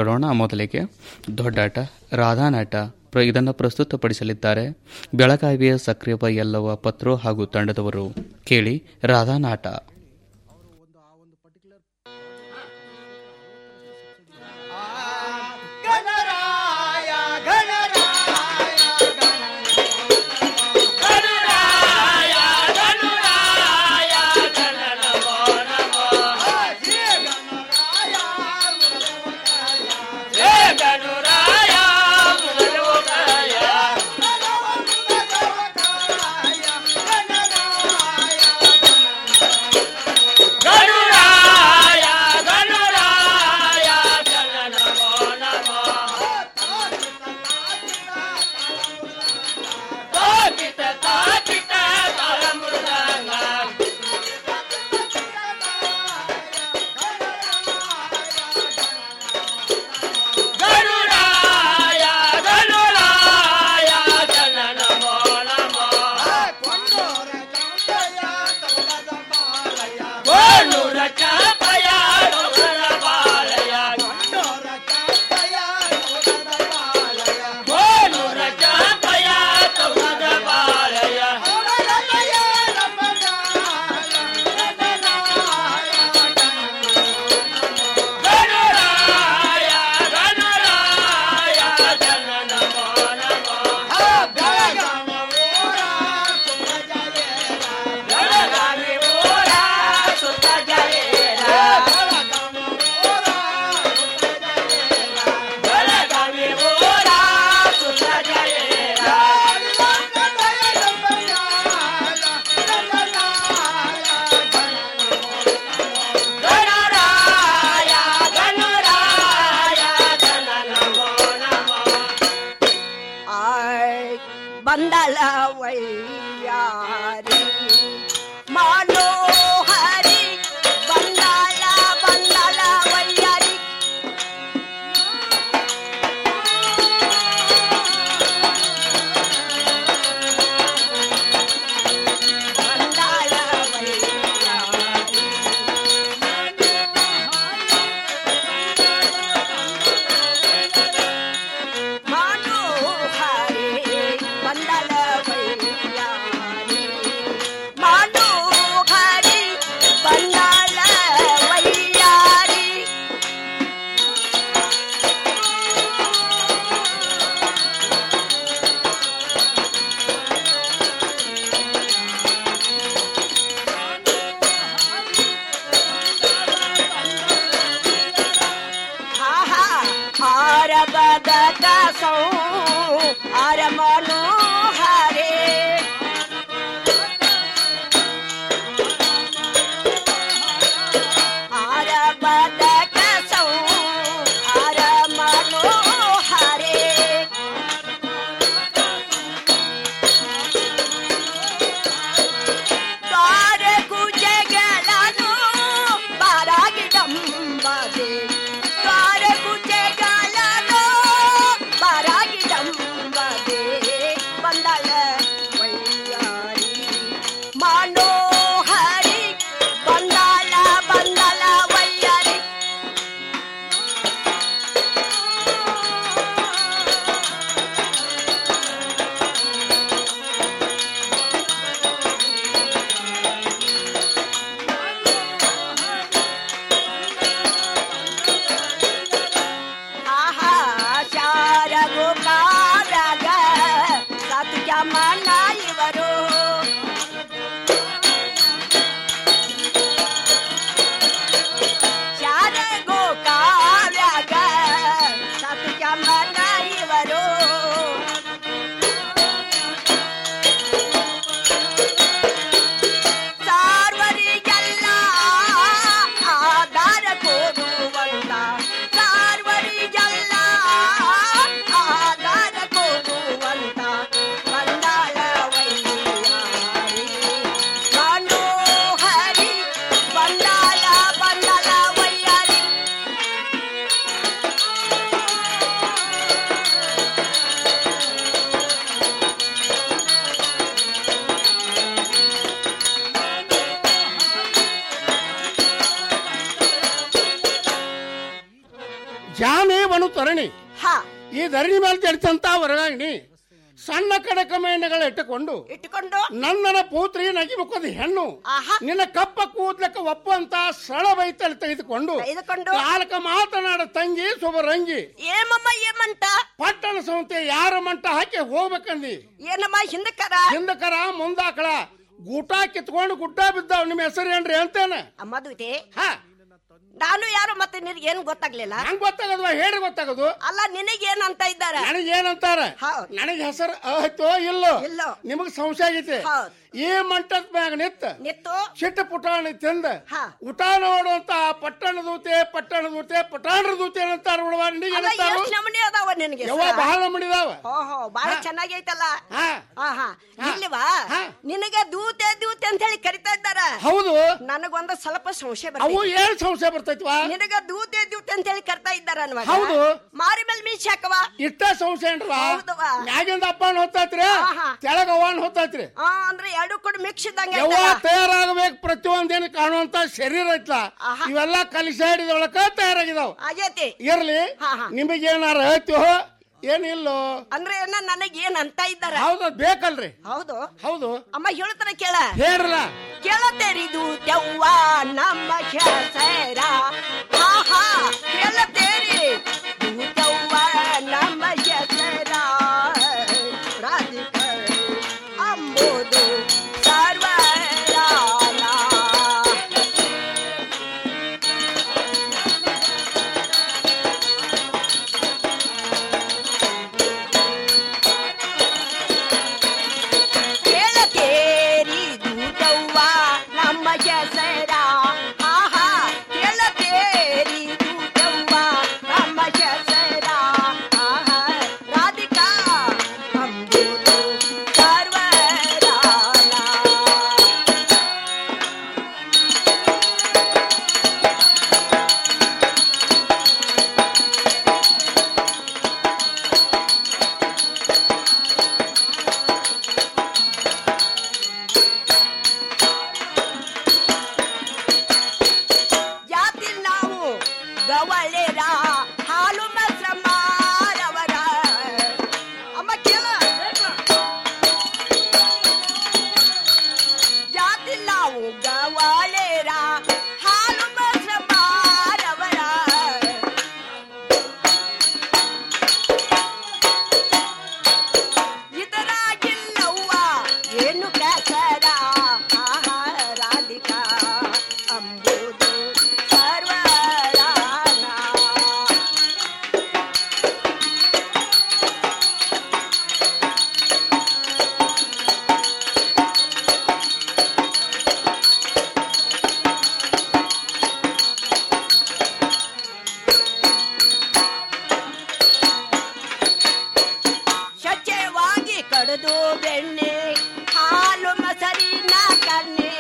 ಕೇಳೋಣ ಮೊದಲಿಗೆ ದೊಡ್ಡಾಟ ರಾಧಾನಾಟ ಪ್ರ- ಇದನ್ನು ಪ್ರಸ್ತುತಪಡಿಸಲಿದ್ದಾರೆ ಬೆಳಗಾವಿಯ ಸಕ್ರಿಯ ಯಲ್ಲವ ಪತ್ರೋ ಹಾಗೂ ತಂಡದವರು ಕೇಳಿ ರಾಧಾನಾಟ ಆಯ್ ಬಂದಳ ವೈಯಾರಿ ಮನೋಹರಿ ಬಂದಳ ಬಂದಳ ವೈಯಾರಿ ಬಂದಳ ವೈಯಾರಿ ಮನೋಹರಿ ಬಂದಳ ವೈಯಾರಿ ಮನೋಹರಿ ಬಂದಳ ವೈಯಾರಿ ಆಹಾ ಆರಬದ ಕಸೌ ಆರ ಮನೋಹರಿ ಆರಬದ ಕಸೌ ಆರ ಮನೋಹರಿ ದ್ವಾರ ಕುಜೆಗಳನ್ನು ಬಾರಾಗಿಡಂಬದೆ ದ್ವಾರ ಕುಜೆಗಳನ್ನು ಬಾರಾಗಿಡಂಬದೆ ಬಂದಳ ವೈ ಬನು ತರಣಿ ಹಾ ಈ ಧರಣಿ ಮೇಲೆ ಜಡಿತಂತ ವರಗಾಗಿನಿ ಸಣ್ಣ ಕಡಕ ಮೇಣಗಳ ಇಟ್ಟುಕೊಂಡು ಇಟ್ಟುಕೊಂಡು ನನ್ನನ ಪೂತ್ರಿ ನಗಿ ಮುಖದ ಹೆಣ್ಣು ಆಹಾ. ನಿನ್ನ ಕಪ್ಪ ಕೂದ್ಲಕ್ಕ ಒಪ್ಪಂತ ಸಳ ಬೈತಲ್ಲಿ ತೆಗೆದುಕೊಂಡು ತೆಗೆದುಕೊಂಡು ನಾಲ್ಕ ಮಾತನಾಡ ತಂಗಿ ಶುಭರಂಗಿ ಏಮಮ್ಮ ಏಮಂತ ಪಟ್ಟಣ ಸಂತೆ ಯಾರ ಮಂಟ ಹಾಕಿ ಹೋಗ್ಬೇಕಂದಿ ಏನಮ್ಮ ಹಿಂದಕ್ಕರ ಹಿಂದಕರ ಮುಂದಾಕಳ ಗೂಟ ಕಿತ್ಕೊಂಡು ಗುಡ್ಡ ಬಿದ್ದಾವ್ ನಿಮ್ಮ ಹೆಸರು ಏನ್ರಿ ಅಂತೇನ ಅಮ್ಮ ದ್ವಿತಿ ಹಾ ನಾನು ಯಾರು ಮತ್ತೆ ನಿನಗೆ ಏನು ಗೊತ್ತಾಗ್ಲಿಲ್ಲ ಹಂಗ್ ಗೊತ್ತಾಗದ್ವಾ ಹೇಳಿ ಗೊತ್ತಾಗದು ಅಲ್ಲ ನಿನಗೇನ್ ಅಂತ ಇದ್ದಾರ ನನಗೆ ಏನಂತಾರ ಹೌದ್. ನನಗೆ ಹೆಸರು ಆಯ್ತೋ ಇಲ್ಲೋ ಇಲ್ಲೋ. ನಿಮಗ್ ಸಂಶಯ ಆಗೈತಿ ಹೌದ್. ಈ ಮಂಟದ ಮ್ಯಾಗ ನಿತ್ತ ನಿತ್ತು ಚಿಟ್ಟ ಪುಟಾಣಿ ತಿಂದ ಹಾ. ಊಟ ನೋಡುವಂತ ಪಟ್ಟಣ ದೂತೆ ಪಟ್ಟಣ ದೂತೆ ಪಟಾಣರ ದೂತೆ ಏನಂತಾರ ಬಿಡುವ ನಿನಗೆ ಅಲ್ಲ ಏನಂತಾರು ಎಷ್ಟ್ ನಮೂನಿ ಅದಾವ ನಿನಗೆ ಯವ್ವ ಬಹಳ ನಮ್ಮಡಿದಾವ ಓಹೋ ಬಾಳ ಚೆನ್ನಾಗಿ ಐತಲ್ಲ ಹಾ ಹಾ ಹಾ ಹಾ. ಇಲ್ಲಿವಾ ಹಾ. ನಿನಗೆ ದೂತೆ ದೂತೆ ಅಂತ ಹೇಳಿ ಕರಿತಾ ಇದ್ದಾರ ಹೌದು ನನಗೊಂದು ಸ್ವಲ್ಪ ಸಂಶಯ ಅವು ಬರ್ತೈತಿ ಏನ್ ಸಂಶಯ ಬರ್ತೈತ್ವಾ ನಿನಗ ದೂತೆ ದೂತೆ ಅಂತ ಹೇಳಿ ಕರ್ತಾ ಇದ್ದಾರ ಅನ್ವಾಗ ಹೌದು. ಮಾರಿ ಮೇಲೆ ಮೀಸಿ ಹಾಕವ ಇಷ್ಟ ಸಂಶಯ ಏನ್ರವಾ ಹೌದವ್ವ. ಮ್ಯಾಗಿಂದ ಅಪ್ಪನ ಹೊತ್ತೈತ್ರಿ ಆಹಾ. ತೆಳಗ ಅವನ್ ಹೊತ್ತೈತ್ರಿ ಆ ಅಂದ್ರೆ ಎರಡು ಕೂಡ ಮಿಕ್ಸ್ ಇದ್ದಂಗ ಯವ್ವ ತಯಾರಾಗಬೇಕು ಪ್ರತಿಯೊಂದೇನು ಕಾಣುವಂತ ಶರೀರ ಐತ್ಲ ಆಹಾ. ಇವೆಲ್ಲ ಕಲಿಸಾಡಿದೊಳಕ ತಯಾರಾಗಿದಾವ್ ಆಗೈತಿ ಇರ್ಲಿ ಹಾ, ಹಾ. ನಿಮಗೇನಾರ ಐತೋ ಏನಿಲ್ಲೋ ಅಂದ್ರೆ ಏನ ನನಗ್ ಏನ್ ಅಂತ ಇದ್ದಾರ ಹೌದು ಅದ್ ಬೇಕಲ್ರಿ ಹೌದು ಹೌದು ಅಮ್ಮ ಹೇಳ್ತಾರ ಕೇಳ ಹೇಳ್ರಲ್ಲ ಕೇಳತೇರಿದು ದೆವ್ವ ನಮ್ಮ ಹೆಸರ ಹಾ ಹಾ ಕೇಳತೇರಿ ದೆವ್ವ ನಮ್ಮ ಹೆಸರ ರಾಧಿಕ ಅಂಬುದು ಸರ್ವರಾನ ಕೇಳತೇರಿ ದೂತವ್ವ ನಮ್ಮ ಹೆಸರ ಆಹಾ ಕೇಳತೇರಿ ದೂತವ್ವ ನಮ್ಮ ಹೆಸರ ಆಹಾ ರಾಧಿಕಾ ಅಂಬುದು ಸರ್ವರಾನ ಜಾತಿ ನಾವು ಗವಳೆರ ಹಾಲು ಮಾತ್ರ ಮಾರವರ ಅಮ್ಮ ಕೇಳ ಜಾತಿ ನಾವು ಗವಳೆರ ಹಾಲು ಮಾತ್ರ ಮಾರವರ ಇದರಾಗಿಲ್ಲವ್ವ ಏನು ಕೆಸರ ಆಹಾ ರಾಧಿಕಾ ಅಂಬುದು ಸರ್ವರಾನ ಸ್ವಚ್ಛವಾಗಿ ಕಡಿದು ಬೆಣ್ಣೆ ಹಾಲು ಮೊಸರಿನ ಕಣ್ಣೆ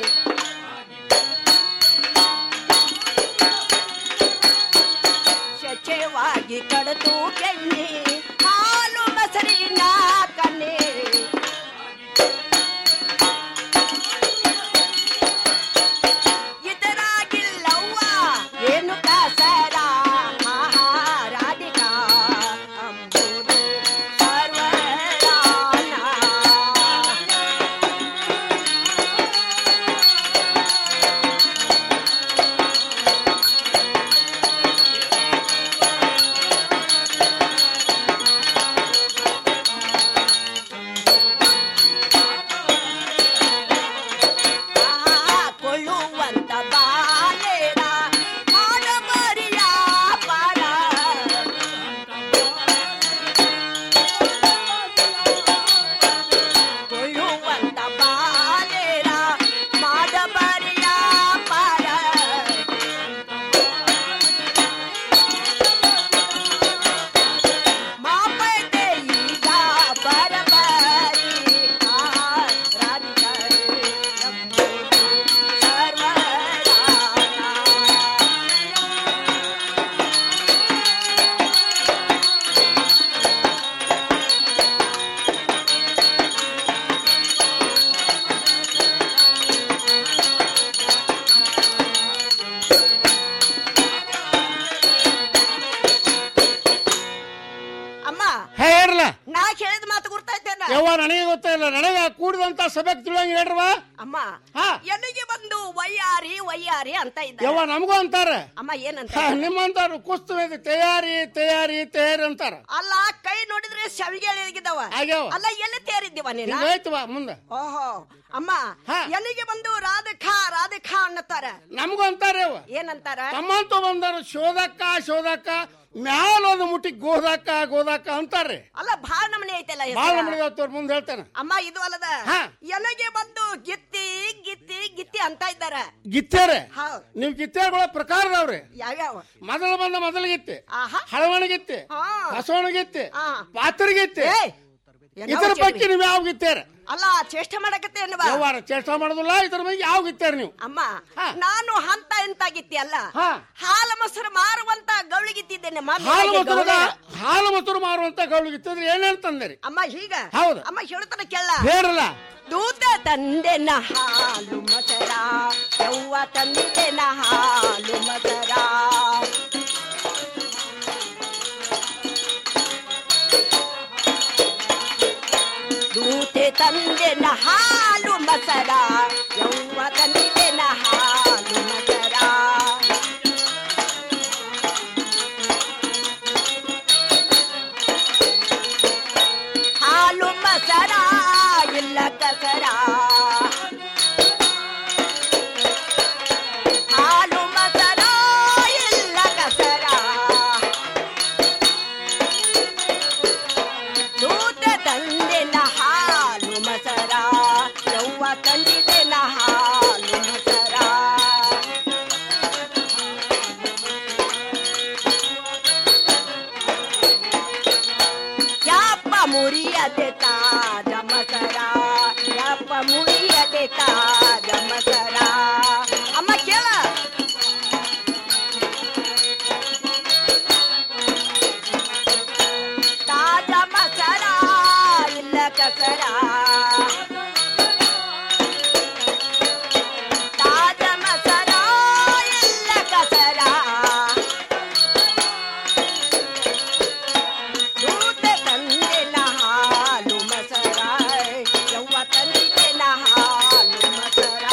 ಸ್ವಚ್ಛವಾಗಿ ಕಡಿದು ಬೆಣ್ಣೆ ಹಾಲು ಮೊಸರಿನ ಕಣ್ಣೆ ಇದರಾಗಿಲ್ಲವ್ವ ಏನು ಕಸರ ಆಹಾ ರಾಧಿಕಾ ಅಂಬುದು ಸರ್ವರಾನ ಹೇಳ್ರಲ್ಲ ನಾ ಕೇಳಿದ ಮಾತು ಗುರ್ತಾಯ್ತೇನ ಯವ್ವ ನನಗೆ ಗೊತ್ತಿಲ್ಲ ನನಗೆ ಕೂಡಿದಂತ ಸಭೆಗೆ ತಿಳಿಯಂಗ ಹೇಳ್ರವ ಅಮ್ಮ ಹಾ. ಎಲ್ಲಿಗೆ ಬಂದು ವಯ್ಯಾರಿ ವಯ್ಯಾರಿ ಅಂತ ಇದ್ದ ಯವ್ವ ನಮಗೂ ಅಂತಾರ ಅಮ್ಮ ಏನಂತ ಹಾ, ನಿಮ್ಮಂತಾರು ಕುಸ್ತು ವೇದ ತಯಾರಿ ತಯಾರಿ ತಯಾರಿ ಅಂತಾರ ಅಲ್ಲ ಕೈ ನೋಡಿದ್ರೆ ಶವಿಗೆ ಎಳಗಿದವ ಆಗ್ಯಾವ ಅಲ್ಲ ಎಲ್ಲಿ ತೇರಿದ್ದೀವ ನೀನ ಹಿಂಗೈತವ ಮುಂದ ಓಹೋ ಅಮ್ಮ ಹಾ. ಎಲ್ಲಿಗೆ ಬಂದು ರಾಧಕಾ ರಾಧಕಾ ಅನ್ನತ್ತಾರ ನಮಗೂ ಅಂತಾರ ಯವ್ವ ಏನಂತಾರ ತಮ್ಮಂತ ಬಂದಾರ ಶೋಧಕ್ಕ ಶೋಧಕ್ಕ ಮ್ಯಾಲ ಒಂದು ಮುಟ್ಟಿ ಗೋದಕ್ಕ ಗೋದಕ್ಕ ಅಂತಾರ್ರಿ ಅಲ್ಲ ಭಾಳ ನಮನೆ ಐತಲ್ಲ ಹೆಸರ. ಬಾಳ ನಮಗೆ ಮುಂದೆ ಹೇಳ್ತಾನೆ ಅಮ್ಮ ಇದು ಅಲ್ಲದ ಹಾ. ಎಲ್ಲಿಗೆ ಬಂದು ಗಿತ್ತಿ ಗಿತ್ತಿ ಗಿತ್ತಿ ಅಂತ ಇದ್ದಾರ ಗಿತ್ತೇರೆ ಹೌದ್ ನೀವು ಗಿತ್ತೇರ್ಗಳ ಪ್ರಕಾರದವ್ರಿ ಯಾವ್ಯಾವ ಮೊದಲು ಬಂದ ಮೊದಲು ಗಿತ್ತೆ ಆಹಾ ಹಳವಣಗಿತ್ತೆ ಹಾ. ಬಸವಣಗಿತ್ತೆ ಹಾ. ಪಾತ್ರಗಿತ್ತೆ ಏ, ಏನೋ ಇದ್ರ ಚೆಲ್ವಿ. ಬಗ್ಗೆ ನೀವು ಯಾವ ಗಿತ್ತೇರ ಅಲ್ಲ ಚೇಷ್ಟೆ ಮಾಡಕತ್ತೆ ಅನ್ನುವ ವ್ಯವಹಾರ ಚೇಷ್ಟ ಮಾಡೋದಿಲ್ಲ ಇದ್ರ ಬಗ್ಗೆ ಯಾವ ಗಿತ್ತೇರ ನೀವು ಅಮ್ಮ ಹಾ. ನಾನು ಹಂತ ಎಂತಾಗಿತ್ತಿ ಅಲ್ಲ ಹಾ. ಹಾಲು ಮೊಸರು ಮಾರುವಂತ ಗೌಳಿಗಿತ್ತಿದ್ದೇನೆ ಮೊದ್ಲು ಹಾಲು ಹೇಗೆ ಮೊಸರು ಗೌಳಿಗ? ಹಾಲು ಮೊಸರು ಮಾರುವಂತ ಗೌಳು ಗಿತ್ತಿದ್ರೆ ಏನೇನ್ ತಂದಿರಿ ಅಮ್ಮ ಹೀಗ ಹೌದು. ಅಮ್ಮ ಹೇಳ್ತಾನೆ ಕೇಳ ಹೇರಲ್ಲ ದೂತ ತಂದೆನ ಹಾಲು ಮಸರ ಯವ್ವ ತಂದೆನ ಹಾಲು ಮಸರ ದೂತೆ ತಂದೆನ ಹಾಲು ಮಸರ ಯವ್ವ ತಂದೆನ ಹಾಲು ಮಸರ ಹಾಲು ಮಸರ ಇಲ್ಲ ಕಸರ ಹಾಲು ಮಸರ ಇಲ್ಲ ಕಸರ ದೂತ ತಂದೆನ ಹಾಲು ಮಸರ ಯವ್ವ ತಂದಿದೆನ ಹಾಲು ಮಸರ ಯಪ್ಪ ಮುರಿಯದೆ ತಾಜ ಮಸರ ಯಪ್ಪ ಮುರಿಯದೆ ತಾಜ ಮಸರ ಅಮ್ಮ ಕೇಳ ತಾಜ ಮಸರ ಇಲ್ಲ ಕಸರ ತಾಜ ಮಸರ ಇಲ್ಲ ಕಸರ ದೂತ ತಂದೆನ ಹಾಲು ಮಸರ ಯವ್ವ ತಂದೆನ ಹಾಲು ಮಸರ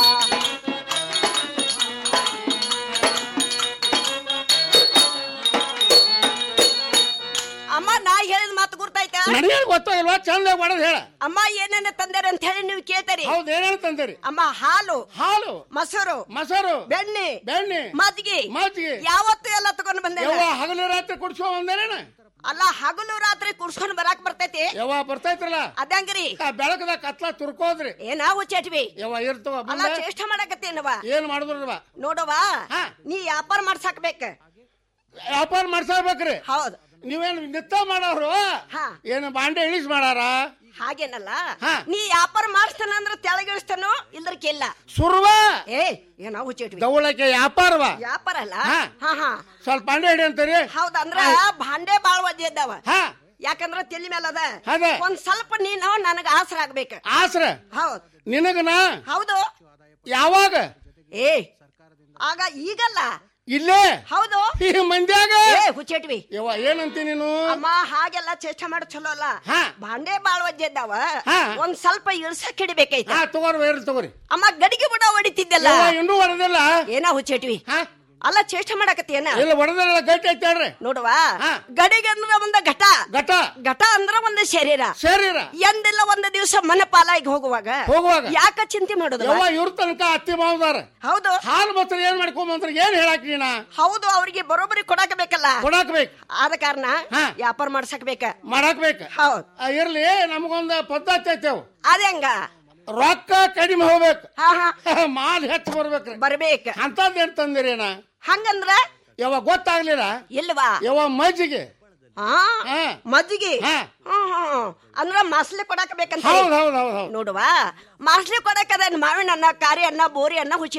ಅಮ್ಮ ನಾ ಹೇಳಿದ ಮಾತು ಗುರ್ತಾಯ್ತಾ ನನಗೇನು ಗೊತ್ತಾಗಿಲ್ವಾ ಚಂದ ಮಾಡೋದು ಹೇಳ ಅಮ್ಮ ಏನೇನ ತಂದಾರ ಅಂತ ಹೇಳಿ ನೀವು ಕೇಳ್ತಾರಿ ಹೌದು ಏನೇನು ತಂದಿರಿ ಅಮ್ಮ ಹಾಲು ಹಾಲು ಮೊಸರು ಮೊಸರು ಬೆಣ್ಣೆ ಬೆಣ್ಣೆ ಮಜ್ಜಿಗೆ ಮಜ್ಜಿಗೆ ಯಾವತ್ತು ಎಲ್ಲ ತಗೊಂಡ್ ಬಂದೆ ಯವ್ವ ಹಗಲು ರಾತ್ರಿ ಕುಡ್ಸ್ಕೊ ಬಂದೇನ ಅಲ್ಲ ಹಗಲು ರಾತ್ರಿ ಕುಡ್ಸ್ಕೊಂಡ್ ಬರಾಕ್ ಬರ್ತೈತಿ ಯವ್ವ ಬರ್ತೈತ್ರಲ್ಲ ಅದಂಗ್ರಿ ಆ ಬೆಳಕದ ಕತ್ಲ ತುರ್ಕೋದ್ರಿ ಏನ ಹುಚ್ಚಾಟ್ವಿ ಯವ್ವ ಇರ್ತವ ಅಲ್ಲ ಬಂದ ಚೇಷ್ಟ ಮಾಡಕತ್ತೇನವ ಏನ್ ಮಾಡಿದ್ರವ ನೋಡವ ಹಾ. ನೀ ವ್ಯಾಪಾರ ಮಾಡ್ಸಾಕ್ಬೇಕ ವ್ಯಾಪಾರ ಮಾಡ್ಸಬೇಕ್ರಿ ಹೌದ್ ನೀವೇನು ನಿತ್ತ ಮಾಡೋರು ಹಾ. ಏನು ಬಾಂಡೆ ಇಳಿಸ್ ಮಾಡಾರ ಹಾಗೇನಲ್ಲ ಹಾ. ನೀ ವ್ಯಾಪಾರ ಮಾಡಿಸ್ತಾನ ಅಂದ್ರ ತೆಳಗಿಳಿಸ್ತಾನೋ ಇಲ್ದರ್ಕಿಲ್ಲ ಸುರ್ವ ಏ ಏನೋ ಹುಚ್ಚಿಟ್ವಿ ದವಳಕ್ಕೆ ವ್ಯಾಪಾರವ ವ್ಯಾಪಾರ ಅಲ್ಲ ಹಾ. ಹಾ ಹಾ ಸ್ವಲ್ಪ ಬಾಂಡೆ ಹಿಡಿ ಅಂತೀರಿ ಹೌದಂದ್ರ ಭಾಂಡೆ ಬಾಳ್ ವಜ್ಜೆ ಇದ್ದಾವ ಹಾ ಯಾಕಂದ್ರ ತಲಿ ಮೇಲೆ ಅದ ಅದ. ಒಂದ್ ಸ್ವಲ್ಪ ನೀನು ನನಗ ಆಸರ ಆಗ್ಬೇಕ ಆಸ್ರ ಹೌದ್ ನಿನಗನ ಹೌದು ಯಾವಾಗ ಏ ಆಗ ಈಗಲ್ಲ ಇಲ್ಲೇ ಹೌದು ಈ ಮಂದ್ಯಾಗ ಏ ಹುಚ್ಚಿಟ್ವಿ ಯವ್ವ ಏನಂತಿ ನೀನು ಅಮ್ಮ ಹಾಗೆಲ್ಲ ಚೇಷ್ಟ ಮಾಡ ಚಲೋ ಅಲ್ಲ ಹಾ. ಭಾಂಡೆ ಬಾಳ್ ವಜ್ಜೆ ಇದ್ದಾವ ಹಾ. ಒಂದ್ ಸ್ವಲ್ಪ ಇಳ್ಸಕ್ ಹಿಡಿಬೇಕೈತ ಹಾ ತಗೋರಿ ಬೇರೆ ತಗೋರಿ ಅಮ್ಮ ಗಡಿಗೆ ಬುಡ ಹೊಡಿತಿದ್ದಲ್ಲ ಯವ್ವ ಇನ್ನೂ ಹೊಡೆದಿಲ್ಲ ಏನ ಹುಚ್ಚಿಟ್ವಿ ಹಾ ಅಲ್ಲ ಚೇಷ್ಟ ಮಾಡಕತ್ತೀಯನ ಇಲ್ಲ ಹೊಡೆದಿಲ್ಲ ಗಟ್ಟಿ ಐತೆ ಹೇಳ್ರಿ ನೋಡುವ ಹಾ. ಗಡಿಗೆ ಅಂದ್ರ ಒಂದ ಘಟ ಘಟ ಘಟ ಅಂದ್ರ ಒಂದ್ ಶರೀರ ಸೇರಿರ ಎಂದೆಲ್ಲ ಒಂದ್ ದಿವಸ ಮನ ಪಾಲಾಗಿ ಹೋಗುವಾಗ ಹೋಗುವಾಗ ಯಾಕ ಚಿಂತೆ ಮಾಡುದು ಯವ್ವ ಇವ್ರ ತನಕ ಅತ್ತಿ ಮಾವದಾರ ಹೌದು ಹಾಲು ಬಸ್ತ್ರ ಏನ್ ಮಾಡ್ಕೊಂಬಂದ್ರ ಏನ್ ಹೇಳಾಕ್ ನೀನ ಹೌದು ಅವ್ರಿಗೆ ಬರೋಬ್ಬರಿ ಕೊಡಾಕ ಬೇಕಲ್ಲ ಕೊಡಾಕ್ ಬೇಕು ಆದ ಕಾರಣ ಹಾ. ವ್ಯಾಪಾರ ಮಾಡ್ಸಕ್ ಬೇಕ ಮಾಡಾಕ್ ಬೇಕ ಹೌದ್ ಆ, ಇರ್ಲಿ ನಮಗೊಂದ ಪದ್ಧತಿ ಐತೆವು ಅದಂಗ ರೊಕ್ಕ ಕಡಿಮೆ ಹೋಗ್ಬೇಕು ಹಾ ಹಾ ಮಾಲ್ ಹೆಚ್ಚು ಬರ್ಬೇಕ್ರಿ ಬರ್ಬೇಕ ಅಂತದ್ ಏನ್ ತಂದಿರೇನ ಹಂಗಂದ್ರ ಯಾವಾಗ ಗೊತ್ತಾಗ್ಲಿಲ್ಲ ಇಲ್ವಾ ಯಾವ ಮಜ್ಜಿಗೆ ಹಾ ಹಾ ಮಜ್ಜಿಗೆ ಹಾ. ಹ್ಮ್, ಹ್ಮ್. ಅಂದ್ರ ಮಾಸ್ಲೆ ಕೊಡಾಕ ಬೇಕಂತ ಹೌದ್ ಹೌದ್ ಹೌದ್ ಹೌದ್ ನೋಡುವ ಮಾಸ್ಲೆ ಕೊಡಾಕ ಅದೇನ್ ಮಾವಿನ ಅನ್ನ ಕಾರಿ ಅನ್ನ ಬೋರಿ ಅನ್ನ ಹುಚ್ಚಿಟ್ವಿ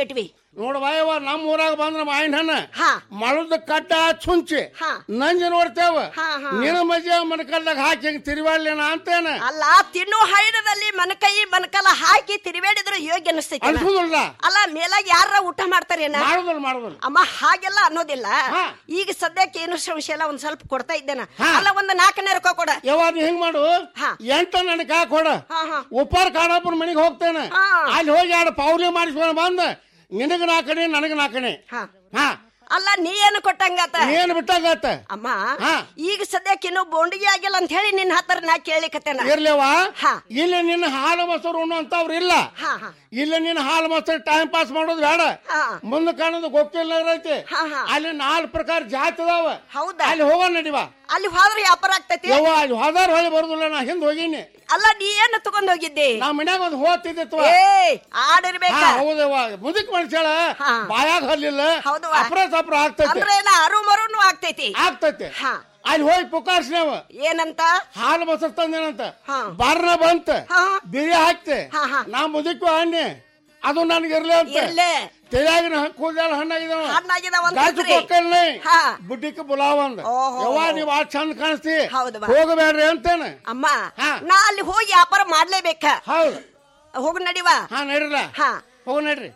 ನೋಡವ ಯವ್ವ ನಮ್ಮ ಊರಾಗ ಬಂದ್ರ ಮಾವಿನ ಹಣ್ಣ ಹಾ. ಮಳದ ಕಡ್ಡ ಚುಂಚಿ ಹಾ. ನಂಜಿ ನೋಡ್ತೇವ ಹಾ, ಹಾ. ನಿನ್ನ ಮಜೆ ಮನಕಲ್ದಾಗ ಹಾಕಿ ಹಿಂಗ್ ತಿರುವಾಡ್ಲೇನ ಅಂತೇನ ಅಲ್ಲ ತಿನ್ನೋ ಹೈನದಲ್ಲಿ ಮನಕೈ ಮನಕಲ ಹಾಕಿ ತಿರುವೇಡಿದ್ರು ಯೋಗ್ಯ ಅನಿಸ್ತೈತಿ ಅನ್ಸುದಿಲ್ಲ ಅಲ್ಲ ಮೇಲಾಗ ಯಾರ ಊಟ ಮಾಡ್ತಾರೇನ ಮಾಡುದಿಲ್ಲ ಮಾಡುದಿಲ್ಲ ಅಮ್ಮ ಹಾಗೆಲ್ಲ ಅನ್ನೋದಿಲ್ಲ ಹಾ. ಈಗ ಸದ್ಯಕ್ಕೆ ಏನು ಸಂಶಯ ಇಲ್ಲ ಒಂದ್ ಸ್ವಲ್ಪ ಕೊಡ್ತಾ ಇದ್ದೇನ ಹಾ. ಅಲ್ಲ ಒಂದ್ ನಾಲ್ಕನೇ ರೊಕ್ಕ ಕೊಡ ಯವ್ವ ನೀ ಹಿಂಗ್ ಮಾಡು ಹಾ. ಎಂಟ ನನಗೆ ಹಾಕ್ ಕೊಡ ಹಾ, ಹಾ. ಉಪ್ಪಾರ ಕಾಡಪ್ಪನ ಮನೆಗೆ ಹೋಗ್ತೇನೆ ಹಾ. ಅಲ್ಲಿ ಹೋಗಿ ಎರಡು ಪೌರಿ ಮಾಡಿಸ್ಕೊಂಡು ಬಂದ ನಿನಗ ನಾಲ್ಕಣೆ ನನಗ ನಾಲ್ಕಣೆ ಹಾ. ಹಾ ಅಲ್ಲ ನೀ ಏನು ಕೊಟ್ಟಂಗಾತ ಏನ್ ಬಿಟ್ಟಾಗತ್ತ ಅಮ್ಮ ಹಾ. ಈಗ ಸದ್ಯಕ್ಕೆ ಇನ್ನು ಬೋಂಡಿಗೆ ಆಗಿಲ್ಲ ಅಂತ ಹೇಳಿ ನಿನ್ನ ಹತ್ರ ನಾ ಕೇಳಿಕತ್ತೇನ ಇರ್ಲೇವ ಹಾ. ಇಲ್ಲಿ ನಿನ್ನ ಹಾಲು ಮೊಸರು ಉಣ್ಣು ಅಂತವ್ರು ಇಲ್ಲ ಹಾ ಹಾ ಇಲ್ಲಿ ನಿನ್ನ ಹಾಲು ಮೊಸರು ಟೈಮ್ ಪಾಸ್ ಮಾಡೋದು ಬೇಡ ಹಾ. ಮುಂದೆ ಕಾಣೋದು ಗೋಕಿಲ್ ನಗರ ಐತಿ ಹಾ, ಹಾ. ಅಲ್ಲಿ ನಾಲ್ಕು ಪ್ರಕಾರ ಜಾತಿ ಅದಾವ ಹೌದಾ? ಅಲ್ಲಿ ಹೋಗೋಣ ನಡಿವ ಅಲ್ಲಿ ಹೋದ್ರೆ ವ್ಯಾಪಾರ ಆಗ್ತೈತಿ ಯವ್ವ ಅಲ್ಲಿ ಹೋದಾರ ಹೊಳಿ ಬರುದಿಲ್ಲ ನಾ ಹಿಂದ್ ಹೋಗಿನಿ ಅಲ್ಲ ನೀ ಏನು ತಗೊಂಡ್ ಹೋಗಿದ್ದಿ ನಾ ಮನ್ಯಾಗ ಒಂದು ಹೋಗ್ತಿದ್ದಿತ್ವ ಏ ಆಡಿರ್ಬೇಕ ಹೌದವ್ವ ಮುದುಕ್ ಮನುಷ್ಯಳ ಹಾ. ಬಾಯಾಗ ಹಲ್ಲಿಲ್ಲ ಹೌದವ್ವ. ಅಪ್ರ ಸಪ್ರ ಆಗ್ತೈತಿ ಅಂದ್ರೆ ಏನ ಅರು ಮರುನು ಆಗ್ತೈತಿ ಆಗ್ತೈತಿ ಹಾ. ಅಲ್ಲಿ ಹೋಗಿ ಪುಕಾರ್ಸ್ನೇವ ಏನಂತ ಹಾಲು ಮೊಸರು ತಂದೇನಂತ ಹಾ. ಬಾರ್ನ ಬಂತ ಹಾ. ಬಿರಿ ಹಾಕ್ತೆ ಹಾ, ಹಾ. ನಾ ಮುದುಕು ಹಣ್ಣೆ ಅದು ನನಗೆ ಇರ್ಲಿ ಅಂತ ಇರ್ಲಿ. ತೆಯಾಗಿನ ಕೂದಲ ಹಣ್ಣಾಗಿದಾವ ಹಣ್ಣಾಗಿದಾವ ಅಂತ ಗಾಜು ಅಂದ್ರಿ? ಕೊಕ್ಕಲ್ನೇ ಹಾ. ಬುಡ್ಡಿಕ್ಕೆ ಬುಲಾವ್ ಅಂದ ಓಹೋ. ಯವ್ವ ನೀವ್ ಆ ಚಂದ ಕಾಣಿಸ್ತಿ ಹೌದವ್ವ. ಹೋಗಬೇಡ್ರಿ ಅಂತೇನೆ ಅಮ್ಮ ಹಾ. ನಾ ಅಲ್ಲಿ ಹೋಗಿ ವ್ಯಾಪಾರ ಮಾಡ್ಲೇಬೇಕ ಹೌದು ಹೋಗು ನಡಿವ ಹಾ ನಡ್ರಲ್ಲ ಹಾ. ಹೋಗ ನಡ್ರಿ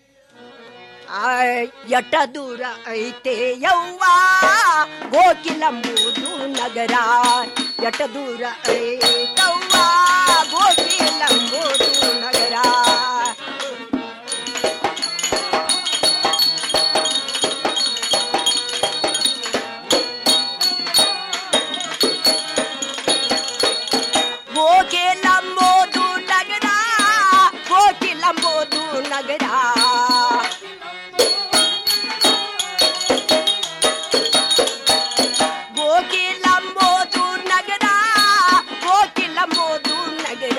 ಆಯ್, ಎಟ್ಟ ದೂರ ಐತೆ ಯವ್ವ ಗೋಕಿಲಂಬುದು ನಗರ ಎಟ್ಟ ದೂರ ಐತವ್ವ ಗೋಕಿಲಂಬುದು ನಗರ ಗೋಕಿಲಂಬುದು ನಗರ ಗೋಕಿಲಂಬುದು ನಗರ ಗೋಕಿಲಂಬೋದು ನಗರ ಗೋಕಿಲಂಬೋದು ನಗರ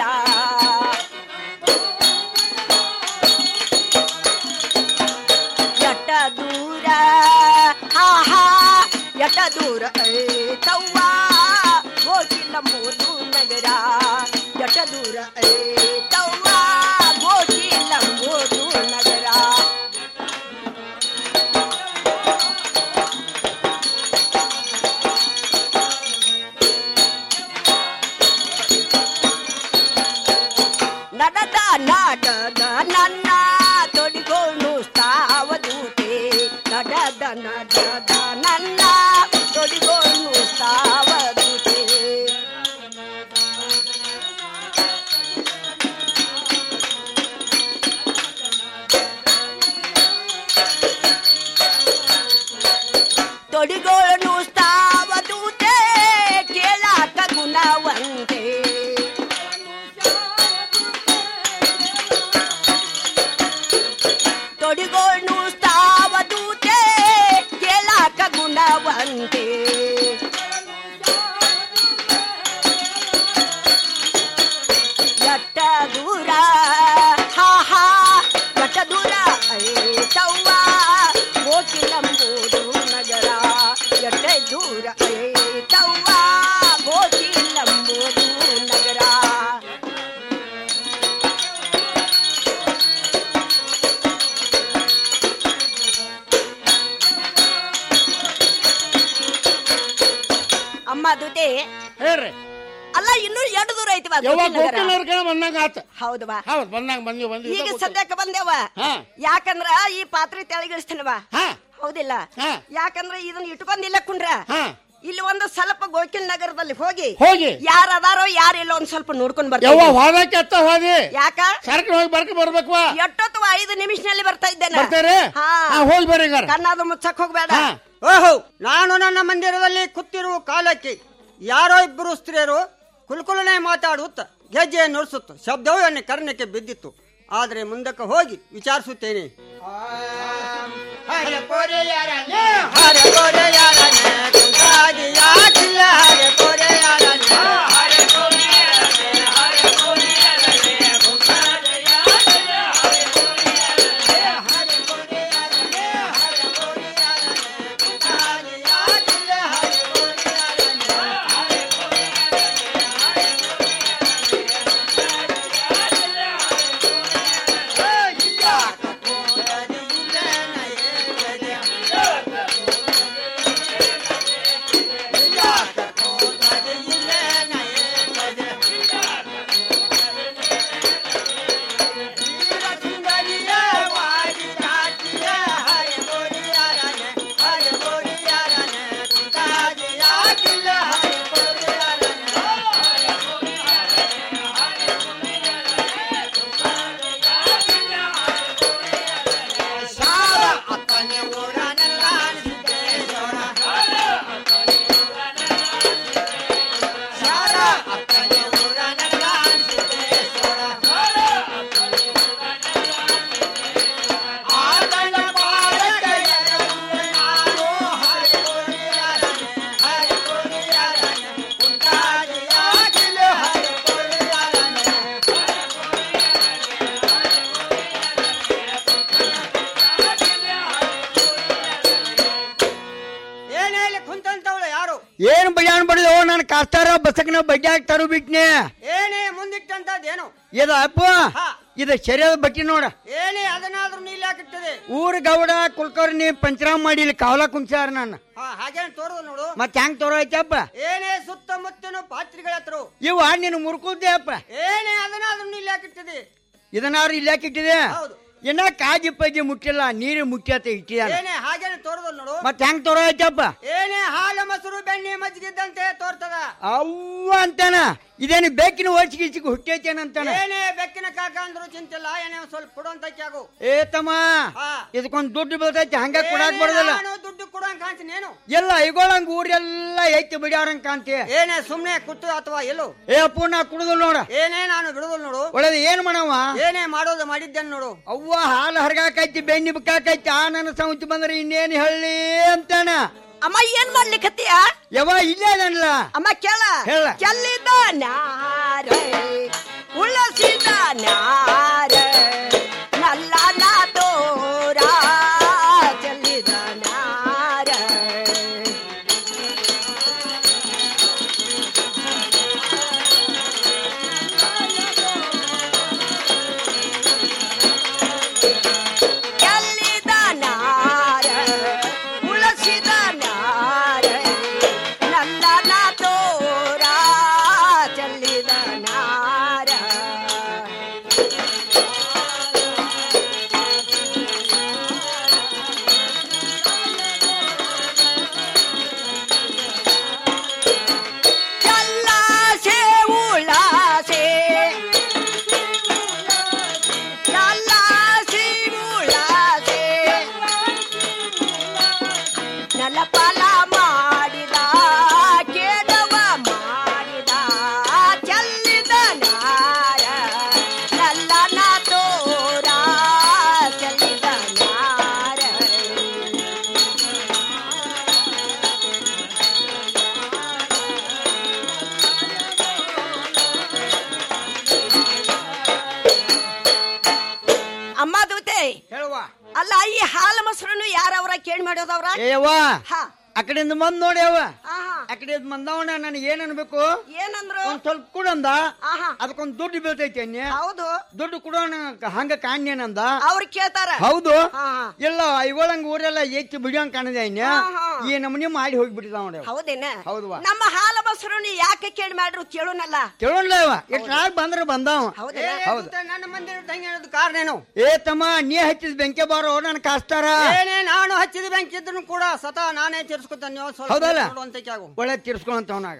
ಎಟ್ಟ ದೂರ ಹಾ ಹಾ ಎಟ್ಟ ದೂರ ಐತವ್ವ ಗೋಕಿಲಂಬೋದು ನಗರ ಎಟ್ಟ ದೂರ ಐತವ್ವ ಗೋಕಿಲಂಬೋದು ನಗರ ನಡದ ನಾಡದ ನನ್ನ ತೊಡಿಗೋಣು ಸಾವದೂತೆ ನಡದ ನಡದ ನನ್ನ ತೊಡಿಗೋಣು ಸಾವದೂತೆ ತೊಡಿಗೋಣು ಸಾವದೂತೆ ಕೇಳಾಕ ಗುಣವಂತೆ ತೊಡಿಗೋಣು ಸಾವದೂತೆ ಕೇಳಾಕ ಗುಣವಂತೆ ಎಟ್ಟ ದೂರ ಹಾ ಹಾ ಎಟ್ಟ ದೂರ ಐತವ್ವ ಗೋಕಿಲಂಬೂದು ನಗರ ಎಟ್ಟ ದೂರ ಐತವ್ವ ಗೋಕಿಲಂಬೂದು ನಗರ ಅಮ್ಮ ದುಡ್ಡೆ ಹೇಳ್ರಿ ಅಲ್ಲ ಇನ್ನೂ ಎರಡು ದೂರ ಐತಿ ಬಾ ಯವ್ವ ಗೋಕಿಲ್ ನಗರ. ಗೋಕಿಲ್ ಬಂದಂಗ ಆತ ಹೌದು ಬಾ ಹೌದ್ ಬಂದಂಗ ಬಂದಿವಿ ಬಂದಿವಿ ಈಗ ಇದ ಗೊತ್ತು. ಸದ್ಯಕ್ಕೆ ಬಂದೇವ ಹಾ. ಯಾಕಂದ್ರ ಈ ಪಾತ್ರೆ ತೆಳಗಿಳಿಸ್ತೇನವ ಹಾ ಹೌದಿಲ್ಲ ಹಾ. ಯಾಕಂದ್ರ ಇದನ್ನ ಇಟ್ಕೊಂಡಿಲ್ಲ ಕುಂಡ್ರ ಹಾ ಇಲ್ಲಿ ಒಂದು ಸ್ವಲ್ಪ ಗೋಕಿಲ್ ನಗರದಲ್ಲಿ ಹೋಗಿ ಹೋಗಿ ಯಾರ ಅದಾರೋ ಯಾರಿಲ್ಲ ಒಂದ್ ಸ್ವಲ್ಪ ನೋಡ್ಕೊಂಡ್ ಯವ್ವ ಬರ್ತೀವಿ ಹೋದಕ್ಕೆ ಅತ್ತ ಹೋದಿ ಯಾಕ ಸರ್ಕ ಹೋಗಿ ಬರ್ಕ ಬರ್ಬೇಕವಾ ಎಷ್ಟೊತ್ತು ಐದು ನಿಮಿಷನಲ್ಲಿ ಬರ್ತಾ ಇದ್ದೇನೆ ಬರ್ತಾರೆ ಹಾ. ಹಾ ಹೋಗಿ ಬರ್ರಿ ಈಗ ಕಣ್ಣಾದ ಮುಚ್ಚಕ್ ಹೋಗ್ಬೇಡ ಹಾ ಓಹೋ ನಾನು ನನ್ನ ಮಂದಿರದಲ್ಲಿ ಕೂತಿರುವ ಕಾಲಕ್ಕೆ ಯಾರೋ ಇಬ್ಬರು ಸ್ತ್ರೀಯರು ಕುಲ್ಕುಲನೆ ಮಾತಾಡುತ್ತ ಗೆಜ್ಜೆ ನುಡಿಸುತ್ತ ಶಬ್ದವು ನನ್ನ ಕರ್ಣಕ್ಕೆ ಬಿದ್ದಿತ್ತು ಆದರೆ ಮುಂದಕ್ಕೆ ಹೋಗಿ ವಿಚಾರಿಸುತ್ತೇನೆ ಹರೆ ಕೋರೆ ಯಾರನೆ, ಕುಂತಾದಿ ಯಾಕಿಲ್ಲ ಹರೆ ಕೋರೆ ಯಾರನೆ. ಇಲ್ಲ ಏನ್ ಬಜಾನ್ ಬಡಿದ ನಾನು ಕಾಸ್ತಾರ ಬಸಕ್ನ ಬಡ್ಡಿ ಹಾಕ್ತಾರು ಬಿಟ್ನೆ ಏನೇ ಮುಂದಿಟ್ಟಂತದ್ದೇನು ಇದ ಅಪ್ಪ ಹಾ. ಇದು ಸರಿಯಾದ ಬಟ್ಟಿ ನೋಡ ಏನೇ ಅದನ್ನಾದ್ರೂ ನೀಲ್ ಹಾಕಿರ್ತದೆ ಊರ್ ಗೌಡ ಕುಲ್ಕರ್ಣಿ ಪಂಚರಾಮ್ ಮಾಡಿ ಇಲ್ಲಿ ಕಾವಲ ಕುಂಚಾರ ನಾನು ಹಾ ಹಾಗೇನ್ ತೋರುದು ನೋಡು ಮತ್ ಹೆಂಗ್ ತೋರ ಐತಪ್ಪ ಏನೇ ಸುತ್ತಮುತ್ತಲು ಪಾತ್ರಿಗಳ ಹತ್ರ ಇವ ನೀನು ಮುರ್ಕುದ್ದೆ ಅಪ್ಪ ಏನೇ ಅದನ್ನಾದ್ರೂ ನೀಲ್ ಹಾಕಿರ್ತದೆ ಇದನ್ನಾರು ಇಲ್ಲಿ ಇಟ್ಟಿದೆ ಹೌದು. ಇನ್ನ ಕಾಜಿ ಪಜ್ಜಿ ಮುಟ್ಟಿಲ್ಲ ನೀರು ಮುಟ್ಟಿ ಇಟ್ಟಿದ ಏನೇ ಹಾಗೇನೆ ತೋರುದು ನೋಡು ಮತ್ ಹೆಂಗ್ ತೋರ ಐತಪ್ಪ ಏನೇ ಹಾಲು ಮೊಸರು ಬೆಣ್ಣೆ ಮಜ್ಜಿಗಿದ್ದಂತೆ ತೋರ್ತದ ಅವ್ವ ಅಂತಾನ ಇದೇನು ಬೇಕಿನ ಓಚಿಗೆ ಇಚ್ಚಿಗೆ ಹುಟ್ಟೈತೇನಂತಾನ ಏನೇ ಬೆಕ್ಕಿನ ಕಾಕ ಅಂದ್ರು ಚಿಂತಿಲ್ಲ ಏನೇ ಒಂದ್ ಸ್ವಲ್ಪ ಕೊಡುವಂತ ಆಗು ಏ ತಮ್ಮ ಹಾ. ಇದಕ್ಕೊಂದ್ ದುಡ್ಡು ಬೀಳ್ತೈತಿ ಹಂಗ ಕೊಡಾಕ್ ಬರೋದಲ್ಲ ನಾನು ದುಡ್ಡು ಕೊಡುವಂಗ ಕಾಣ್ತೀನೇನು ಎಲ್ಲ ಐಗೋಳಂಗ್ ಊರೆಲ್ಲ ಐತಿ ಬಿಡ್ಯಾರಂಗ್ ಕಾಂತಿ ಏನೇ ಸುಮ್ನೆ ಕೂತು ಅಥವಾ ಎಲ್ಲೋ ಏ ಅಪ್ಪು ನಾ ಕುಡುದು ನೋಡ ಏನೇ ನಾನು ಬಿಡುದಿಲ್ಲ ನೋಡು ಒಳ್ಳೇದು ಏನ್ ಮಾಡವ ಏನೇ ಮಾಡೋದು ಮಾಡಿದ್ದೇನೆ ನೋಡು ಅವ್ವ ಹಾಲು ಹರ್ಗಾಕೈತಿ ಬೆಣ್ಣಿ ಬಿಕ್ಕಾಕೈತಿ ಆ ನನ್ನ ಸಂತಿ ಬಂದ್ರೆ ಇನ್ನೇನ್ ಹೇಳಿ ಅಂತಾನ ಅಮ್ಮ ಏನ್ ಮಾಡ್ಲಿಕ್ಕತ್ತೀಯ ಯವ ಇಲ್ಲೇ ಅದನ್ಲ ಅಮ್ಮ ಕೇಳ ಹೇಳ. ಚೆಲ್ಲಿದ ನಾರ ಉಳಸಿದ ನಾರ ನಲ್ಲ ನಾ ತೋರ ಚೆಲ್ಲಿದ ನಾರ ಚೆಲ್ಲಿದ ನಾರ ಉಳಸಿದ ನಾರ ನಲ್ಲ ನಾ ತೋರ ಚೆಲ್ಲಿದ ನಾರ ಚಲ್ಲಾಸೆ ಉಳಾಸೆ ಚಲ್ಲಾಸಿ ಉಳಾಸೆ ನಲಪಲ ಮಾಡಿದ ಕೇದವ ಮಾಡಿದ ಚೆಲ್ಲಿದ ನಾರ ನಲ್ಲನ ತೋರ ಚೆಲ್ಲಿದ ನಾರ ಅಮ್ಮ ದೂತೆ ಹೇಳುವ ಅಲ್ಲ ಈ ಹಾಲು ಮೊಸರನ್ನು ಯಾರವ್ರ ಕೇಳಿ ಮಾಡೋದವ್ರ ಏಯವ್ವ ಹಾ ಆ ಕಡೆಯಿಂದ ಬಂದ್ ನೋಡಿ ಅವ್ವ ಆಹಾ ಆ ಕಡೆ ಬಂದವನ ನನಗೆ ಏನ್ ಅನ್ಬೇಕು ಏನಂದ್ರು ಒಂದ್ ಸ್ವಲ್ಪ ಕೊಡಂದ ಆಹಾ ಅದಕ್ಕೊಂದ್ ದುಡ್ಡು ಬೀಳ್ತೈತಿ ಅನ್ಯ ಹೌದು ದುಡ್ಡು ಕೊಡೋಣ ಹಂಗ ಕಾಣ್ಯನಂದ ಅವ್ರು ಕೇಳ್ತಾರ ಹೌದು ಹಾ, ಹಾ. ಎಲ್ಲ ಐಗೋಳಂಗ್ ಊರೆಲ್ಲ ಹೆಚ್ಚು ಬಿಡಿಯಂಗ್ ಕಾಣದೆ ಅನ್ಯ ಹಾ, ಹಾ. ಈ ನಮೂನಿ ಮಾಡಿ ಹೋಗ್ಬಿಟ್ಟಿದ ನೋಡಿ ಹೌದೇನ ಹೌದವ್ವ. ನಮ್ಮ ಹಾಲು ಮೊಸರನ್ನು ಯಾಕೆ ಕೇಳಿ ಮಾಡ್ರು ಕೇಳೋನಲ್ಲ ಕೇಳೋಣ ಇವ ಎಷ್ಟ್ರಾಗ ಬಂದ್ರ ಬಂದಾವ ಹೌದೇನ ಏನೇ ಹೌದು. ಗೊತ್ತಾ, ನನ್ನ ಮಂದಿರ ತಂಗಿ ಹೇಳೋದು ಕಾರಣ ಏನು ಏ ತಮ್ಮ ನೀ ಹಚ್ಚಿದ ಬೆಂಕಿ ಬಾರೋ ನನ್ ಕಾಸ್ತಾರ ಏನೇ ನಾನು ಹಚ್ಚಿದ ಬ್ಯಾಂಕ್ ಇದ್ರು ಕೂಡ ಸ್ವತಃ ನಾನೇ ತೀರ್ಸ್ಕೊತಾನೆ ನೀವು ಸ್ವಲ್ಪ ಹೌದಲ್ಲ? ನೋಡುವಂತ ಆಗು ಒಳ್ಳೆ ತೀರ್ಸ್ಕೊಂತವನಾಗ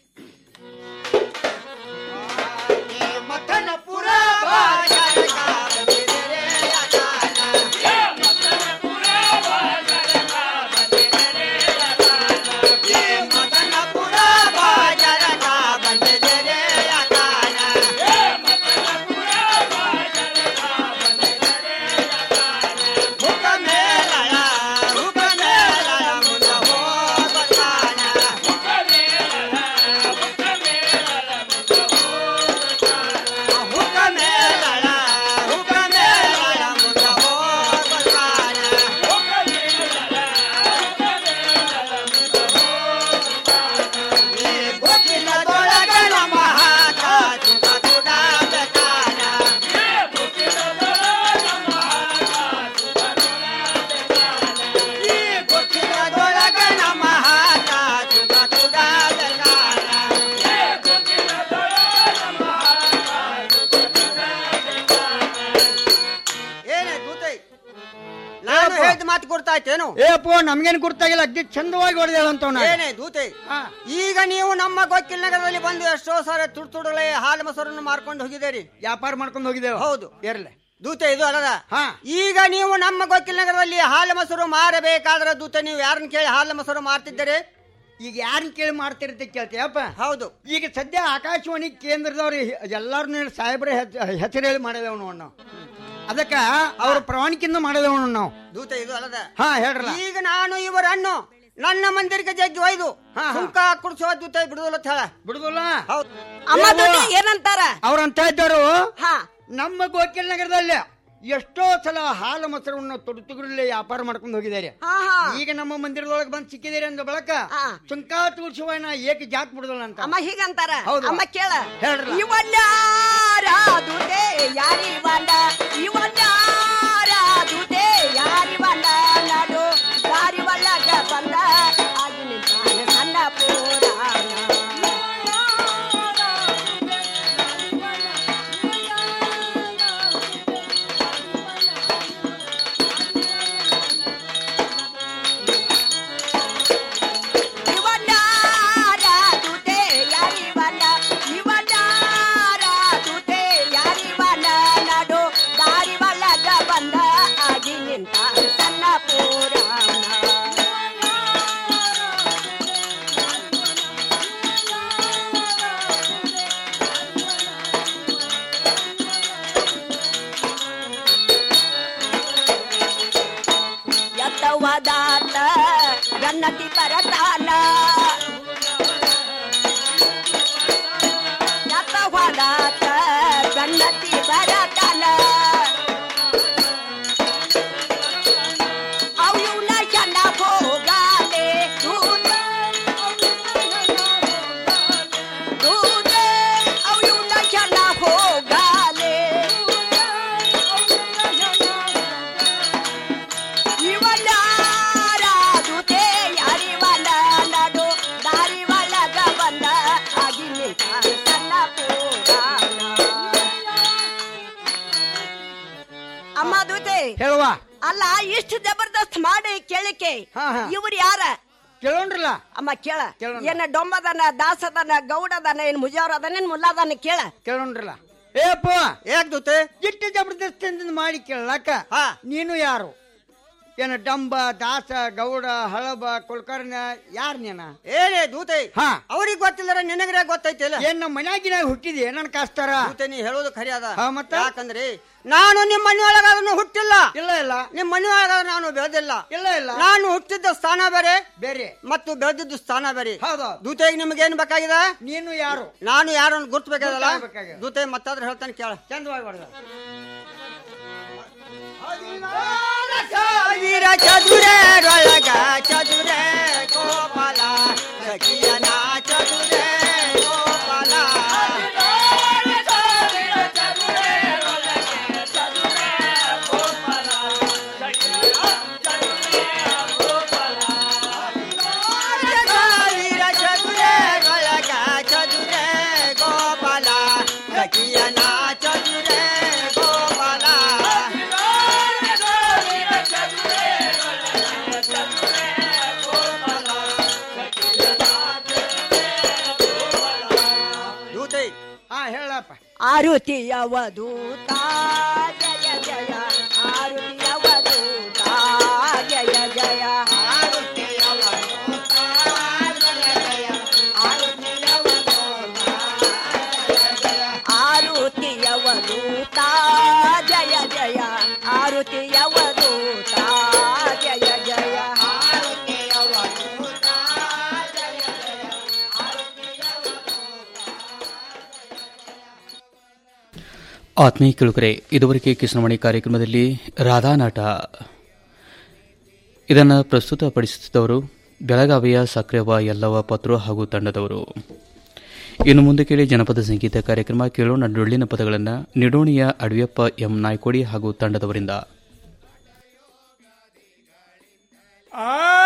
ಏನೇ ದೂತೈ ನಾನು ಹೇಳಿದ ಮಾತು ಕೊಡ್ತಾಯ್ತೇನು ಏ ಅಪ್ಪೋ ನಮ್ಗೇನ್ ಗುರ್ತಾಗಿಲ್ಲ ಅಗ್ದಿ ಚಂದವಾಗಿ ಹೊಡೆದೇಳಂತವನ ಏನೇ ದೂತೆ ಈಗ ನೀವು ನಮ್ಮ ಗೊಕ್ಕಿಲ್ ನಗರದಲ್ಲಿ ಬಂದು ಎಷ್ಟೋ ಸಾರಿ ತುಡು ತುಡುಳೆ ಹಾಲು ಮೊಸರನ್ನು ಮಾರ್ಕೊಂಡು ಹೋಗಿದ್ದೀರಿ ವ್ಯಾಪಾರ ಮಾಡ್ಕೊಂಡು ಹೋಗಿದ್ದೇವೆ ಹೌದು ಇರ್ಲಿ ದೂತೆ ಇದು ಅಲ್ಲದ ಹಾ. ಈಗ ನೀವು ನಮ್ಮ ಗೊಕ್ಕಿಲ್ ನಗರದಲ್ಲಿ ಹಾಲು ಮೊಸರು ಮಾರಬೇಕಾದ್ರೆ ದೂತೆ ನೀವು ಯಾರನ್ನ ಕೇಳಿ ಹಾಲು ಮೊಸರು ಮಾರ್ತಿದ್ದೀರಿ ಈಗ ಯಾರನ್ನ ಕೇಳಿ ಮಾಡ್ತಿರ್ತಿ ಕೇಳ್ತೀಯಪ್ಪ ಹೌದು ಈಗ ಸದ್ಯ ಆಕಾಶವಾಣಿ ಕೇಂದ್ರದವ್ರು ಎಲ್ಲಾರು ಸಾಹೇಬ್ರ ಹೆಸರು ಹೇಳಿ ಮಾಡಿದೇವ್ ನೋಡ್ ನಾವು ಅದಕ್ಕ ಅವ್ರ ಪ್ರವಾಣಿಕಿಂದ ಮಾಡಿದೇವ್ ನೋಡ್ ನಾವು ದೂತೆ ಇದು ಅಲ್ಲದ ಹಾ ಹೇಳ್ರಲ್ಲ ಈಗ ನಾನು ಇವರನ್ನು ನನ್ನ ಮಂದಿರಕ್ಕೆ ಜಗ್ಗಿ ಒಯ್ದು ಹಾ, ಹಾ. ಸುಂಕ ಕುಡಿಸುವ ದೂತೆ ಬಿಡುದಿಲ್ಲ ಅಂತ ಹೇಳ ಬಿಡುದಿಲ್ಲ ಹೌದು ಅಮ್ಮ ಏ ದುಡ್ಡು ಅವ್ವ. ಏನಂತಾರ ಅವ್ರಂತ ಇದ್ದವರು ಹಾ ನಮ್ಮ ಗೋಕಿಲ್ ನಗರದಲ್ಲಿ ಎಷ್ಟೋ ಸಲ ಹಾಲು ಮೊಸರನ್ನು ತೊಡುತುಗುರಲ್ಲೇ ವ್ಯಾಪಾರ ಮಾಡ್ಕೊಂಡು ಹೋಗಿದ್ದಾರೆ ಹಾ ಹಾ ಈಗ ನಮ್ಮ ಮಂದಿರದೊಳಗೆ ಬಂದು ಸಿಕ್ಕಿದ್ದೀರಿ ಅಂದ ಬಳಕ ಹಾ. ಸುಂಕಾತು ಶಿವನ ಏಕೆ ಜಾಕ್ ಬಿಡುದಲ್ಲ ಅಂತ ಅಮ್ಮ ಹೀಗಂತಾರ ಹೌದು. ಅಮ್ಮ ಕೇಳ ಹೇಳ್ರಲ್ಲ. ಇವನ್ಯಾರಾದುದೆ ಯಾರಿವನ ಇವನ್ಯಾರಾದುದೆ ಯಾರಿವನ ನಡು ದಾರಿ ಒಳಗ ಬಂದ ಆಗಿ ನಿಂತಾನೆ ಸಣ್ಣ ಪುರಾಣ ಇವನ್ಯಾರಾದುದೆ ಯಾರಿವನ ಇವನ್ಯಾರಾದುದೆ ಯಾರಿವನ ನಡು ದಾರಿ ಒಳಗ ಬಂದ ಆಗಿ ನಿಂತ ಸಣ್ಣ ಪುರಾಣ ಎತ್ತವದಾತ ಗನ್ನತಿ ಬರತಾನ ಎತ್ತವದಾತ ಗನ್ನತಿ ಬರತಾನ ಅವ್ಯುನ ಚಂದ ಹೋಗಾಲೆ ದೂತ ದೂತ ಅವ್ಯುನ ಚಂದ ಹೋಗಾಲೆ ಇವನಾರಾದುತೆ ಯಾರಿವನ ನಡು ದಾರಿ ಒಳಗ ಬಂದ ಆಗಿ ನಿಂತ ಸಣ್ಣ ಪುರಾಣ ಅಮ್ಮ ದೂತೆ ಹೇಳುವ ಅಲ್ಲ ಇಷ್ಟು ಜಬರ್ದಸ್ತ್ ಮಾಡಿ ಕೇಳಿಕೆ ಹಾ, ಹಾ. ಇವ್ರು ಯಾರ ಕೇಳೋಣ್ರಲ್ಲ ಅಮ್ಮ ಕೇಳ ಕೇಳೋಣ. ಏನ ಡೊಂಬದನ ದಾಸದನ ಗೌಡದನ ಏನ್ ಮುಜಾವ್ರ ಅದನ ಏನ್ ಮುಲ್ಲಾದನ ಕೇಳ ಕೇಳೋಣ್ರಲ್ಲ ಏಪ್ಪ ಯಾಕೆ ದೂತೆ ಇಟ್ಟು ಜಬರ್ದಸ್ತಿಯಿಂದ ಮಾಡಿ ಕೇಳಕ್ಕ ಹಾ. ನೀನು ಯಾರು ಏನ ಡಂಬ ದಾಸ ಗೌಡ ಹಳಬ ಕುಲಕರ್ಣ ಯಾರ್ ನೀನ ಏನೇ ದೂತೆ ಹಾ. ಅವ್ರಿಗೆ ಗೊತ್ತಿಲ್ಲರ ನಿನಗ್ರೆ ಗೊತ್ತೈತಿಲ್ಲ ಏನ್ ನಮ್ಮ ಮನ್ಯಾಗಿನ ಹುಟ್ಟಿದೆ ನನ್ ಕಾಸ್ತಾರ ದೂತೆ ನೀ ಹೇಳೋದು ಖರಿ ಅದ ಹಾ, ಮತ್ತೆ? ಯಾಕಂದ್ರೆ ನಾನು ನಿಮ್ಮ ಮನೆಯೊಳಗಾದ್ರೂ ಹುಟ್ಟಿಲ್ಲ ಇಲ್ಲ ಇಲ್ಲ ನಿಮ್ಮ ಮನೆಯೊಳಗಾದ್ರೂ ನಾನು ಬೆಳೆದಿಲ್ಲ ಇಲ್ಲ ಇಲ್ಲ ನಾನು ಹುಟ್ಟಿದ್ದ ಸ್ಥಾನ ಬೇರೆ ಬೇರೆ ಮತ್ತು ಬೆಳೆದಿದ್ದು ಸ್ಥಾನ ಬೇರೆ ಹೌದು ದೂತೆಗೆ ನಿಮ್ಗೆ ಏನ್ ಬೇಕಾಗಿದೆ ನೀನು ಯಾರು ನಾನು ಯಾರನ್ನು ಗುರ್ತ್ಬೇಕಾಗಲ್ಲ ಗುರ್ತಾಗ್ಬೇಕಾಗಿದೆ. ದೂತೆ ಮತ್ತಾದ್ರೂ ಹೇಳ್ತಾನೆ ಕೇಳ ಚಂದವಾಗಿ ಬರ್ದ ವೀರ ಚದುರೊಳಗ ಚದುರೆ ಗೋಪಾಲ ಸಖಿಯನ ಚದುರೆ ಗೋಪಾಲ ವೀರ ಚದುರೊಳಗ ಚದುರೆ ಗೋಪಾಲ ಸಖಿಯನ ಚದುರೆ ಗೋಪಾಲ ದೂತೆ ಹಾ ಹೇಳಪ್ಪ ಆರುತಿಯವಧೂತ ಜಯ ಜಯ ಆರುತಿಯವಧೂತ ಜಯ ಜಯ ಆರುತಿಯವಧೂತ ಜಯ ಜಯ ಆರುತಿಯವಧೂತ ಜಯ ಜಯ ಆತ್ಮೀಯ ಕೇಳುಗರೆ ಇದುವರೆಗೆ ಕಿಸನಮಣಿ ಕಾರ್ಯಕ್ರಮದಲ್ಲಿ ರಾಧಾನಾಟ ಇದನ್ನು ಪ್ರಸ್ತುತಪಡಿಸುತ್ತಿದ್ದವರು ಬೆಳಗಾವಿಯ ಸಕ್ರಿಯವ ಯಲ್ಲವ ಪತ್ರು ಹಾಗೂ ತಂಡದವರು ಇನ್ನು ಮುಂದೆ ಕೇಳಿ ಜನಪದ ಸಂಗೀತ ಕಾರ್ಯಕ್ರಮ ಕೇಳೋಣ ಡೊಳ್ಳಿನ ಪದಗಳನ್ನು ನಿಡೋಣಿಯ ಅಡವಿಯಪ್ಪ ಎಂ ನಾಯ್ಕೋಡಿ ಹಾಗೂ ತಂಡದವರಿಂದ ಆ